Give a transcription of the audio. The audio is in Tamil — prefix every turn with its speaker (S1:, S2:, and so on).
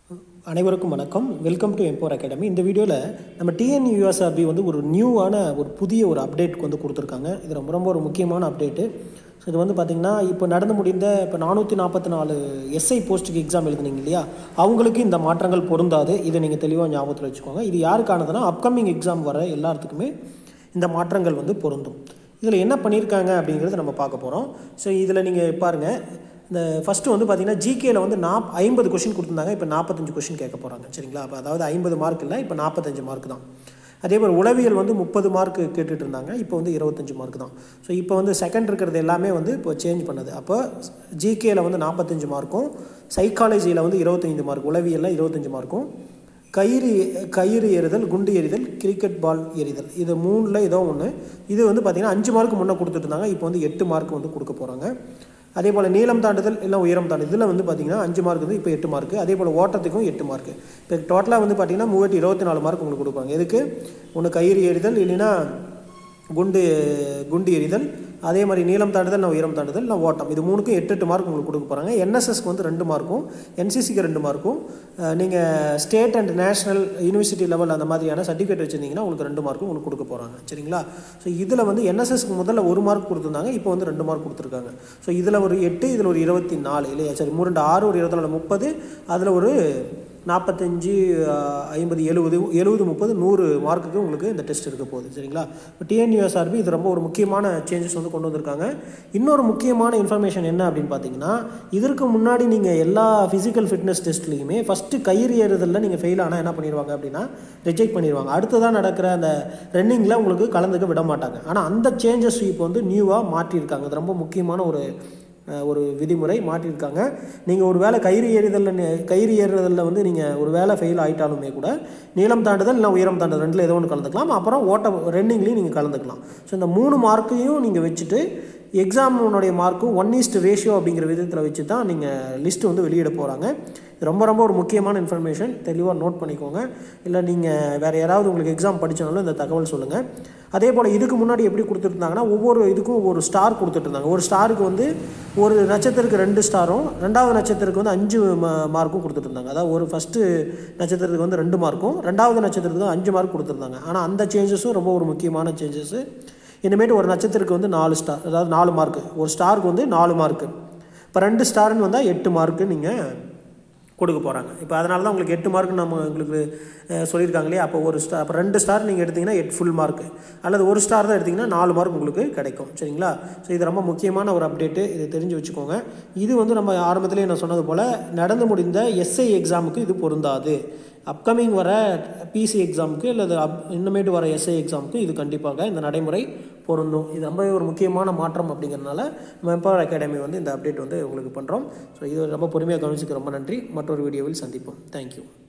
S1: அனைவருக்கும் வணக்கம் வெல்கம் டு எம்போர் அகாடமி இந்த வீடியோவில் நம்ம டிஎன்யூஎஸ்ஆர்பி வந்து ஒரு நியூவான ஒரு புதிய ஒரு அப்டேட்க்கு வந்து கொடுத்துருக்காங்க இது ரொம்ப ரொம்ப ஒரு முக்கியமான அப்டேட்டு ஸோ இது வந்து பார்த்திங்கன்னா இப்போ நடந்து முடிந்த இப்போ நானூற்றி நாற்பத்தி நாலு எஸ்ஐ போஸ்ட்டுக்கு எக்ஸாம் எழுதுனீங்க இல்லையா அவங்களுக்கு இந்த மாற்றங்கள் பொருந்தாது இதை நீங்கள் தெளிவாக ஞாபகத்தில் வச்சுக்கோங்க இது யாருக்கானதுன்னா அப்கமிங் எக்ஸாம் வர எல்லாத்துக்குமே இந்த மாற்றங்கள் வந்து பொருந்தும் இதில் என்ன பண்ணியிருக்காங்க அப்படிங்கிறத நம்ம பார்க்க போகிறோம் ஸோ இதில் நீங்கள் பாருங்கள் இந்த ஃபஸ்ட்டு வந்து பார்த்தீங்கன்னா ஜிகேல வந்து நாப் ஐம்பது கொஷின் கொடுத்துருந்தாங்க இப்போ நாற்பத்தஞ்சு கொஷின் கேட்க போகிறாங்க சரிங்களா அப்போ அதாவது ஐம்பது மார்க் இல்லை இப்போ நாற்பத்தஞ்சு மார்க் தான் அதே மாதிரி உளவியல் வந்து முப்பது மார்க் கேட்டுட்டு இருந்தாங்க இப்போ வந்து இருபத்தஞ்சு மார்க் தான் ஸோ இப்போ வந்து செகண்ட் இருக்கிறது எல்லாமே வந்து இப்போ சேஞ்ச் பண்ணுது அப்போ ஜிகேல வந்து நாற்பத்தஞ்சு மார்க்கும் சைக்காலஜியில் வந்து இருபத்தைந்து மார்க் உளவியலில் இருபத்தஞ்சு மார்க்கும் கயிறு கயிறு எறிதல் குண்டு எறிதல் கிரிக்கெட் பால் எறிதல் இது மூணில் ஏதோ ஒன்று இது வந்து பார்த்திங்கன்னா அஞ்சு மார்க் முன்னே கொடுத்துட்டு இருந்தாங்க இப்போ வந்து எட்டு மார்க் வந்து கொடுக்க போகிறாங்க அதே போல் நீளம் தாண்டுதல் இல்லை உயரம் தாண்டுதல் இதில் வந்து பார்த்திங்கன்னா அஞ்சு மார்க் வந்து இப்போ எட்டு மார்க் அதே போல் ஓட்டத்துக்கும் எட்டு மார்க் இப்போ டோட்டலாக வந்து பார்த்திங்கன்னா மூவாயிரத்தி இருபத்தி நாலு மார்க் உங்களுக்கு கொடுப்பாங்க எதுக்கு ஒன்று கயிறு எறிதல் இல்லைன்னா குண்டு குண்டு எறிதல் அதே மாதிரி நீளம் தாண்டுதல் நான் உயரம் தாண்டுதல் நான் ஓட்டம் இது மூணுக்கும் எட்டு எட்டு மார்க் உங்களுக்கு கொடுக்க போகிறாங்க என்எஸ்எஸ்க்கு வந்து ரெண்டு மார்க்கும் என்சிசிக்கு ரெண்டு மார்க்கும் நீங்கள் state and national university level அந்த மாதிரியான சர்டிஃபிகேட் வச்சுருந்தீங்கன்னா உங்களுக்கு ரெண்டு மார்க்கும் உங்களுக்கு கொடுக்க போகிறாங்க சரிங்களா ஸோ இதில் வந்து என்எஸ்எஸ்க்கு முதல்ல ஒரு மார்க் கொடுத்துருந்தாங்க இப்போ வந்து ரெண்டு மார்க் கொடுத்துருக்காங்க ஸோ இதில் ஒரு எட்டு இதில் ஒரு இருபத்தி நாலு இல்லையா சரி மூணு ரெண்டு ஆறு ஒரு இருபத்தி நாலு முப்பது அதில் ஒரு நாற்பத்தஞ்சு ஐம்பது எழுபது எழுபது முப்பது நூறு மார்க்குக்கு உங்களுக்கு இந்த டெஸ்ட் இருக்க போகுது சரிங்களா இப்போ டிஎன்யூஎஸ்ஆர்பி இது ரொம்ப ஒரு முக்கியமான சேஞ்சஸ் வந்து கொண்டு வந்திருக்காங்க இன்னொரு முக்கியமான இன்ஃபர்மேஷன் என்ன அப்படின்னு பார்த்தீங்கன்னா இதற்கு முன்னாடி நீங்கள் எல்லா ஃபிசிக்கல் ஃபிட்னஸ் டெஸ்ட்லேயுமே ஃபஸ்ட்டு கயிறு ஏறுதலில் நீங்கள் ஃபெயில் ஆனால் என்ன பண்ணிடுவாங்க அப்படின்னா ரிஜெக்ட் பண்ணிடுவாங்க அடுத்ததாக நடக்கிற அந்த ரன்னிங்கில் உங்களுக்கு கலந்துக்க விட மாட்டாங்க ஆனால் அந்த சேஞ்சஸ் இப்போ வந்து நியூவாக மாற்றியிருக்காங்க அது ரொம்ப முக்கியமான ஒரு ஒரு விதிமுறை மாற்றியிருக்காங்க நீங்கள் ஒரு வேளை கயிறு ஏறுதலில் கயிறு ஏறுதலில் வந்து நீங்கள் ஒரு வேளை ஃபெயில் ஆகிட்டாலுமே கூட நீளம் தாண்டுதல் இல்லை உயரம் தாண்டுதல் ரெண்டில் ஏதோ ஒன்று கலந்துக்கலாம் அப்புறம் ஓட்ட ரன்னிங்லேயும் நீங்கள் கலந்துக்கலாம் ஸோ இந்த மூணு மார்க்கையும் நீங்கள் வச்சுட்டு எக்ஸாமுடைய மார்க்கும் ஒன் ஈஸ்ட் ரேஷியோ அப்படிங்கிற விதத்தில் வச்சு தான் நீங்கள் லிஸ்ட்டு வந்து வெளியிட போகிறாங்க ரொம்ப ரொம்ப ஒரு முக்கியமான இன்ஃபர்மேஷன் தெளிவாக நோட் பண்ணிக்கோங்க இல்லை நீங்கள் வேறு யாராவது உங்களுக்கு எக்ஸாம் படித்தாலும் இந்த தகவல் சொல்லுங்கள் அதே போல் இதுக்கு முன்னாடி எப்படி கொடுத்துருந்தாங்கன்னா ஒவ்வொரு இதுக்கும் ஒரு ஸ்டார் கொடுத்துட்ருந்தாங்க ஒரு ஸ்டாருக்கு வந்து ஒரு நட்சத்திரத்துக்கு ரெண்டு ஸ்டாரும் ரெண்டாவது நட்சத்திரத்துக்கு வந்து அஞ்சு மார்க்கும் கொடுத்துட்ருந்தாங்க அதாவது ஒரு ஃபஸ்ட்டு நட்சத்திரத்துக்கு வந்து ரெண்டு மார்க்கும் ரெண்டாவது நட்சத்திரத்துக்கு அஞ்சு மார்க் கொடுத்துருந்தாங்க ஆனால் அந்த சேஞ்சஸும் ரொம்ப ஒரு முக்கியமான சேஞ்சஸு இனிமேட்டு ஒரு நட்சத்திரத்துக்கு வந்து நாலு ஸ்டார் அதாவது நாலு மார்க்கு ஒரு ஸ்டாருக்கு வந்து நாலு மார்க்கு இப்போ ரெண்டு ஸ்டாருன்னு வந்தால் எட்டு மார்க்கு நீங்கள் கொடுக்க போகிறாங்க இப்போ அதனால தான் உங்களுக்கு எட்டு மார்க் நம்ம உங்களுக்கு சொல்லியிருக்காங்க இல்லையா அப்போ ஒரு ஸ்டார் அப்போ ரெண்டு ஸ்டார் நீங்கள் எடுத்திங்கன்னா எட் ஃபுல் மார்க் அல்லது ஒரு ஸ்டார் தான் எடுத்திங்கன்னா நாலு மார்க் உங்களுக்கு கிடைக்கும் சரிங்களா ஸோ இது ரொம்ப முக்கியமான ஒரு அப்டேட்டு இதை தெரிஞ்சு வச்சுக்கோங்க இது வந்து நம்ம ஆரம்பத்திலே நான் சொன்னது போல் நடந்து முடிந்த எஸ்ஐ எக்ஸாமுக்கு இது பொருந்தாது அப்கமிங் வர பிசி எக்ஸாமுக்கு அல்லது அப் இன்னமேட்டு வர எஸ்ஐ எக்ஸாமுக்கு இது கண்டிப்பாக இந்த நடைமுறை பொருந்தும் இது ரொம்ப ஒரு முக்கியமான மாற்றம் அப்படிங்கிறனால நம்ம எம்பவர் அகாடமி வந்து இந்த அப்டேட் வந்து உங்களுக்கு பண்ணுறோம் ஸோ இது ரொம்ப பொறுமையாக கவனிச்சுக்க ரொம்ப நன்றி மற்றொரு வீடியோவில் சந்திப்போம் தேங்க்யூ